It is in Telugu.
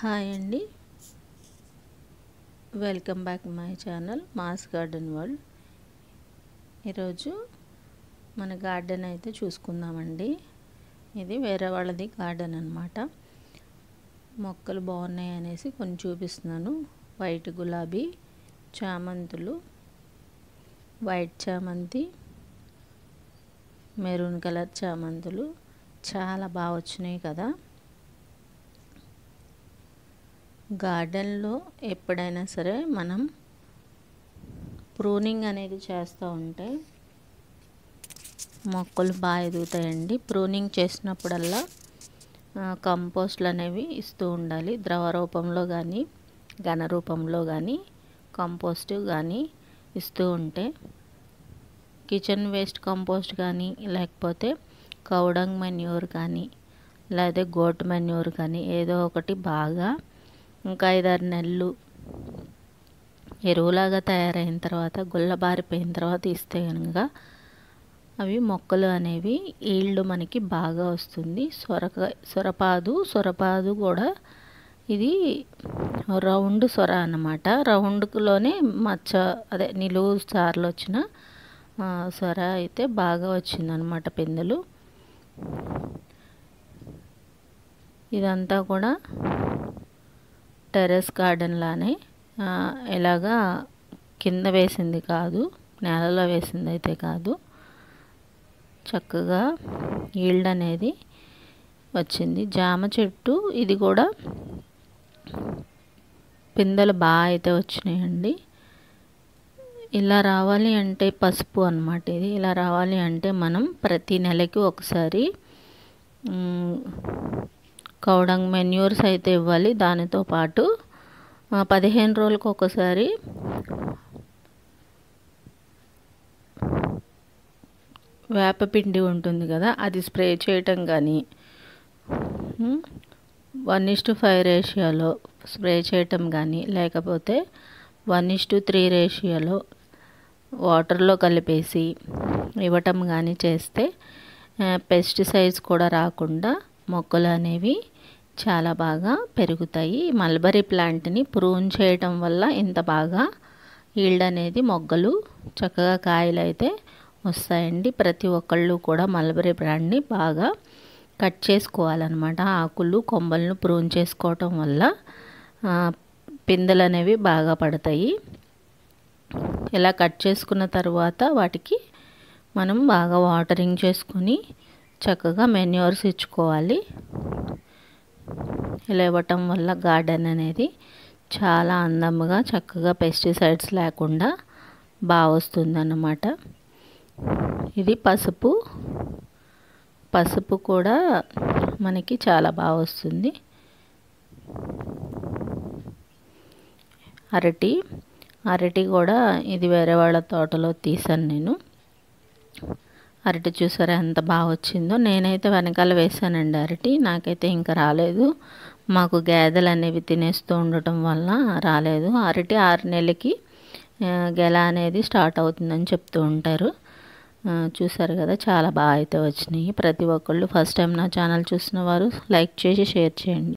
హాయ్ అండి welcome back my channel mass garden world ఈరోజు మన గార్డెన్ అయితే చూసుకుందామండి ఇది వేరే వాళ్ళది గార్డెన్ అనమాట మొక్కలు బాగున్నాయి అనేసి కొన్ని చూపిస్తున్నాను వైట్ గులాబీ చామంతులు వైట్ చామంతి మెరూన్ కలర్ చామంతులు చాలా బాగా వచ్చినాయి కదా గార్డెన్లో ఎప్పుడైనా సరే మనం ప్రూనింగ్ అనేది చేస్తూ ఉంటే మొక్కలు బాగా ఎదుగుతాయండి ప్రూనింగ్ చేసినప్పుడల్లా కంపోస్ట్లు అనేవి ఇస్తూ ఉండాలి ద్రవ రూపంలో కానీ ఘన రూపంలో కానీ కంపోస్ట్ కానీ ఇస్తూ ఉంటే కిచెన్ వేస్ట్ కంపోస్ట్ కానీ లేకపోతే కౌడంగ్ మెన్యూర్ కానీ లేదా గోట్ మెన్యూర్ కానీ ఏదో ఒకటి బాగా ఇంకా ఐదారు నెలలు ఎరువులాగా తయారైన తర్వాత గుల్లబారిపోయిన తర్వాత ఇస్తే కనుక అవి మొక్కలు అనేవి ఈల్డ్ మనకి బాగా వస్తుంది సొరక సొరపాదు సొరపాదు కూడా ఇది రౌండ్ సొర అన్నమాట రౌండ్లోనే మచ్చ అదే నిలువు సార్లు వచ్చిన సొర అయితే బాగా వచ్చిందనమాట పిందెలు ఇదంతా కూడా టెర్రస్ గార్డెన్ లానే ఎలాగా కింద వేసింది కాదు నేలలో వేసింది అయితే కాదు చక్కగా ఈల్డ్ అనేది వచ్చింది జామ చెట్టు ఇది కూడా పిందెలు బాగా అయితే వచ్చినాయండి ఇలా రావాలి అంటే పసుపు అనమాట ఇది ఇలా రావాలి అంటే మనం ప్రతి నెలకి ఒకసారి కౌడంగ్ మెన్యూర్స్ అయితే ఇవ్వాలి దానితో పాటు పదిహేను రోజులకు ఒకసారి వేపపిండి ఉంటుంది కదా అది స్ప్రే చేయటం కానీ వన్ ఇస్ టు ఫైవ్ రేషియోలో స్ప్రే చేయటం కానీ లేకపోతే వన్ ఇస్ టు త్రీ రేషియోలో వాటర్లో కలిపేసి ఇవ్వటం కానీ చేస్తే పెస్టిసైడ్స్ కూడా రాకుండా మొక్కలు అనేవి చాలా బాగా పెరుగుతాయి మల్బరీ ప్లాంట్ని ప్రూన్ చేయటం వల్ల ఇంత బాగా ఈల్డ్ అనేది మొగ్గలు చక్కగా కాయలు అయితే వస్తాయండి ప్రతి ఒక్కళ్ళు కూడా మల్బరీ ప్లాంట్ని బాగా కట్ చేసుకోవాలన్నమాట ఆకులు కొమ్మలను ప్రూన్ చేసుకోవటం వల్ల పిందెలు అనేవి బాగా పడతాయి ఇలా కట్ చేసుకున్న తర్వాత వాటికి మనం బాగా వాటరింగ్ చేసుకుని చక్కగా మెన్యూర్స్ ఇచ్చుకోవాలి ఇలా ఇవ్వటం వల్ల గార్డెన్ అనేది చాలా అందంగా చక్కగా పెస్టిసైడ్స్ లేకుండా బాగా వస్తుందన్నమాట ఇది పసుపు పసుపు కూడా మనకి చాలా బాగా వస్తుంది అరటి అరటి కూడా ఇది వేరే వాళ్ళ తోటలో తీసాను నేను అరటి చూసారా ఎంత బాగా వచ్చిందో నేనైతే వెనకాల వేసానండి అరటి నాకైతే ఇంకా రాలేదు మాకు గేదెలు అనేవి తినేస్తూ ఉండటం వల్ల రాలేదు అరటి ఆరు నెలలకి గెల అనేది స్టార్ట్ అవుతుందని చెప్తూ ఉంటారు చూసారు కదా చాలా బాగా అయితే వచ్చినాయి ప్రతి ఒక్కళ్ళు ఫస్ట్ టైం నా ఛానల్ చూసిన వారు లైక్ చేసి షేర్ చేయండి